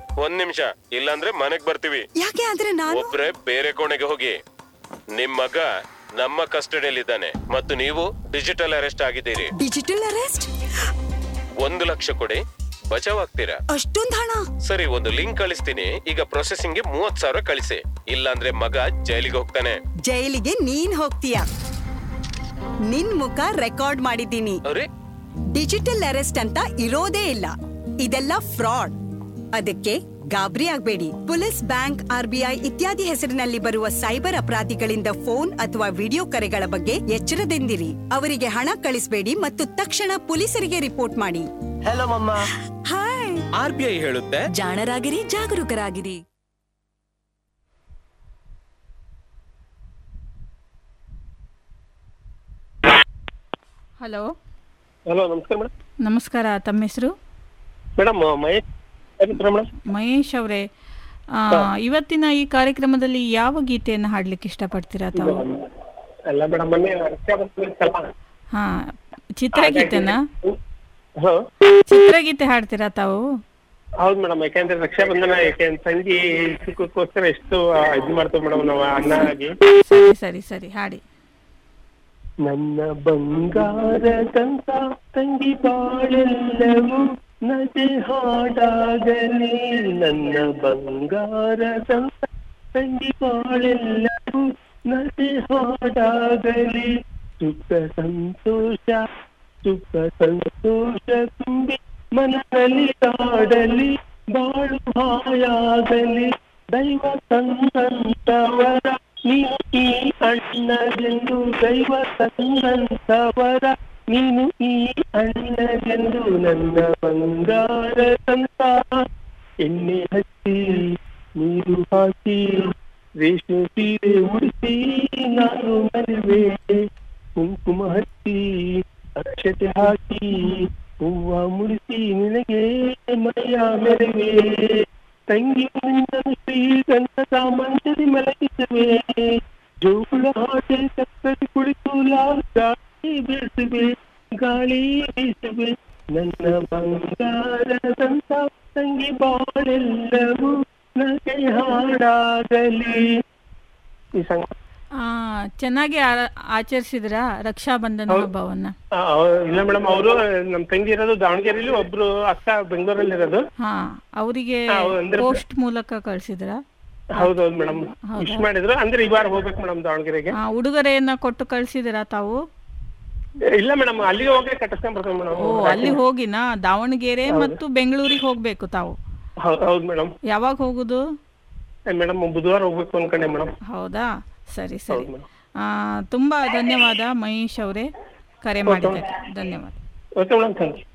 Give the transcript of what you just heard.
ಒಂದ್ ನಿಮಿಷ ಇಲ್ಲಾಂದ್ರೆ ಮನೆಗ್ ಬರ್ತೀವಿ ಯಾಕೆ ಆದ್ರೆ ನಾನು ಒಬ್ರೆ ಬೇರೆ ಕೋಣೆಗೆ ಹೋಗಿ ನಿಮ್ ಮಗ ನಮ್ಮ ಕಸ್ಟಡಿಯಲ್ಲಿದ್ದಾನೆ ಮತ್ತು ನೀವು ಡಿಜಿಟಲ್ ಅರೆಸ್ಟ್ ಆಗಿದ್ದೀರಿ ಡಿಜಿಟಲ್ ಅರೆಸ್ಟ್ ಒಂದು ಲಕ್ಷ ಕೊಡಿ ಬಚಾವ್ ಆಗ್ತೀರಾ ಅಷ್ಟೊಂದ್ ಹಣ ಸರಿ ಒಂದು ಲಿಂಕ್ ಕಳಿಸ್ತೀನಿ ಈಗ ಪ್ರೊಸೆಸಿಂಗ್ಗೆ ಮೂವತ್ ಸಾವಿರ ಕಳಿಸಿ ಇಲ್ಲಾಂದ್ರೆ ಮಗ ಜೈಲಿಗೆ ಹೋಗ್ತಾನೆ ಜೈಲಿಗೆ ನೀನ್ ಹೋಗ್ತೀಯ ನಿನ್ ಮುಖ ರೆಕಾರ್ಡ್ ಮಾಡಿದ್ದೀನಿ ಅರೆ ಡಿಜಿಟಲ್ ಅರೆಸ್ಟ್ ಅಂತ ಇರೋದೇ ಇಲ್ಲ ಇದೆಲ್ಲ ಫ್ರಾಡ್ ಅದಕ್ಕೆ ಗಾಬರಿ ಆಗ್ಬೇಡಿ ಪೊಲೀಸ್ ಬ್ಯಾಂಕ್ ಆರ್ಬಿಐ ಇತ್ಯಾದಿ ಹೆಸರಿನಲ್ಲಿ ಬರುವ ಸೈಬರ್ ಅಪರಾಧಿಗಳಿಂದ ಫೋನ್ ಅಥವಾ ವಿಡಿಯೋ ಕರೆಗಳ ಬಗ್ಗೆ ಎಚ್ಚರದಿಂದಿರಿ ಅವರಿಗೆ ಹಣ ಕಳಿಸಬೇಡಿ ಮತ್ತು ತಕ್ಷಣ ಪೊಲೀಸರಿಗೆ ರಿಪೋರ್ಟ್ ಮಾಡಿ ಹಲೋ ಮಮ್ಮ ಹಾಯ್ ಆರ್ ಬಿ ಐ ಹೇಳುತ್ತೆ ಜಾಣರಾಗಿರಿ ಜಾಗರೂಕರಾಗಿರಿ ಹಲೋ ಹಲೋ ನಮಸ್ಕಾರ ಮೇಡಮ್ ನಮಸ್ಕಾರ ತಮ್ಮ ಹೆಸರು ಮೇಡಮ್ ಮಹೇಶ್ ಮೇಡಮ್ ಮಹೇಶ್ ಅವರೇ ಇವತ್ತಿನ ಈ ಕಾರ್ಯಕ್ರಮದಲ್ಲಿ ಯಾವ ಗೀತೆಯನ್ನು ಹಾಡ್ಲಿಕ್ಕೆ ಇಷ್ಟಪಡ್ತೀರಾ ತಾವು ಅಲ್ಲ ಮೇಡಮ್ ಮೊನ್ನೆ ರಕ್ಷಾ ಬಂಧನ ಹಾ ಚಿತ್ರಗೀತೆನಾ ಹಲೋ ಚಿತ್ರಗೀತೆ ಹಾಡ್ತೀರಾ ತಾವು ಹೌದು ಮೇಡಮ್ ಯಾಕೆಂದ್ರೆ ರಕ್ಷಾ ಬಂಧನ ಯಾಕೆ ತಂಗಿ ಸುಖಕ್ಕೋಸ್ಕರ ಎಷ್ಟು ಆ, ಇದು ಮಾಡ್ತೇವೆ ಮೇಡಮ್ ನಾವು ಅಣ್ಣ ಆಗಿ ಸರಿ ಸರಿ ಸರಿ ಹಾಡಿ ನನ್ನ ಬಂಗಾರದಂತ ತಂಗಿ ಬಾಳೆಲ್ಲವೂ ನಗೆ ಹಾಡಾಗಲಿ ನನ್ನ ಬಂಗಾರದಂತ ತಂಗಿ ಬಾಳೆಲ್ಲವೂ ನಗೆ ಹಾಡಾಗಲಿ ಸುಖ ಸಂತೋಷ ಸುಖ ಸಂತೋಷ ತುಂಬಿ ಮನದಲ್ಲಿ ಆಡಲಿ ಬಾಳು ಹಾಯಾಗಲಿ ದೈವ ಸಂತವರ ನೀನು ಈ ಅಣ್ಣಗೆಂದು ದೈವ ಸಂತವರ ನೀನು ಈ ಅಣ್ಣಗೆಂದು ನನ್ನ ಬಂಗಾರ ಸಂತ ಎಣ್ಣೆ ಹಚ್ಚಿ ನೀರು ಹಾಕಿ ರೇಷ್ಮೆ ಸೀರೆ ಉಡಿಸಿ ನಾನು ಮದುವೆ ಕುಂಕುಮ ಹಚ್ಚಿ ಅಕ್ಷತೆ ಹಾಕಿ ಹೂವ ಮುಡಿಸಿ ನಿನಗೆ ಮನೆಯ ಮೆರವೆ ತಂಗಿ ನಿನ್ನನ್ನು ಶ್ರೀಗಂಧದ ಮಂಚದಿ ಮಲಗಿಸುವೆ ಜೋಗುಳ ಹಾಟೆ ಸಕ್ಕರೆ ಕುಳಿತು ಲಾಡಿ ಬೀಸುವೆ ಗಾಳಿ ಬೀಸುವೆ ನನ್ನ ಬಂಗಾರದಂತ ತಂಗಿ ಬಾಳೆಲ್ಲವೂ ನಗೆ ಹಾಡಾಗಲಿ ಈ ಸಂಗ ಆ, ಚೆನ್ನಾಗಿ ಆ- ಆಚರಿಸಿದ್ರಾ ರಕ್ಷಾಬಂಧನ ಹಬ್ಬವನ್ನ ಆ, ಅವ್ರು- ಇಲ್ಲ ಮೇಡಮ್ ಅವರು ನಮ್ ತಂಗಿ ಇರೋದು ದಾವಣಗೆರೆಯಲ್ಲಿ ಒಬ್ರು ಅಕ್ಕ ಬೆಂಗಳೂರಲ್ಲಿ ಇರೋದು ಹಾ ಅವರಿಗೆ ಹಾ, ಅಂದ್ರೆ- ಪೋಸ್ಟ್ ಮೂಲಕ ಕಳ್ಸಿದ್ರಾ ಹೌದೌದು ಮೇಡಮ್ ವಿಶ್ ಮಾಡಿದ್ರು ಅಂದ್ರೆ ಈ ವಾರ ಹೋಗ್ಬೇಕು ಮೇಡಮ್ ದಾವಣಗೆರೆಗೆ ಆ, ಉಡುಗೊರೆಯನ್ನ ಕೊಟ್ಟು ಕಳ್ಸಿದಿರಾ ತಾವು ಇಲ್ಲ ಮೇಡಮ್ ಅಲ್ಲಿಗೆ ಹೋಗಿ ಕಟ್ಟಿಸ್ಕೊಂಡ್ ಬರ್ತೇವೆ ಮೇಡಮ್ ಓ ಅಲ್ಲಿ ಹೋಗಿನಾ ದಾವಣಗೆರೆ ಮತ್ತು ಬೆಂಗಳೂರಿಗೆ ಹೋಗ್ಬೇಕು ತಾವು ಹೌದು ಮೇಡಮ್ ಯಾವಾಗ ಹೋಗುದು ಮೇಡಮ್ ಬುಧವಾರ ಹೋಗ್ಬೇಕು ಅನ್ಕೊಂಡೆ ಮೇಡಮ್ ಹೌದಾ ಸರಿ ಸರಿ ಹೌದು ಮೇಡಮ್ ಆ, ತುಂಬಾ ಧನ್ಯವಾದ ಮಹೇಶ್ ಅವರೇ ಕರೆ ಮಾಡಿದ್ದಕ್ಕೆ ಧನ್ಯವಾದ ಓಕೆ ಮೇಡಮ್ ಥ್ಯಾಂಕ್ ಯು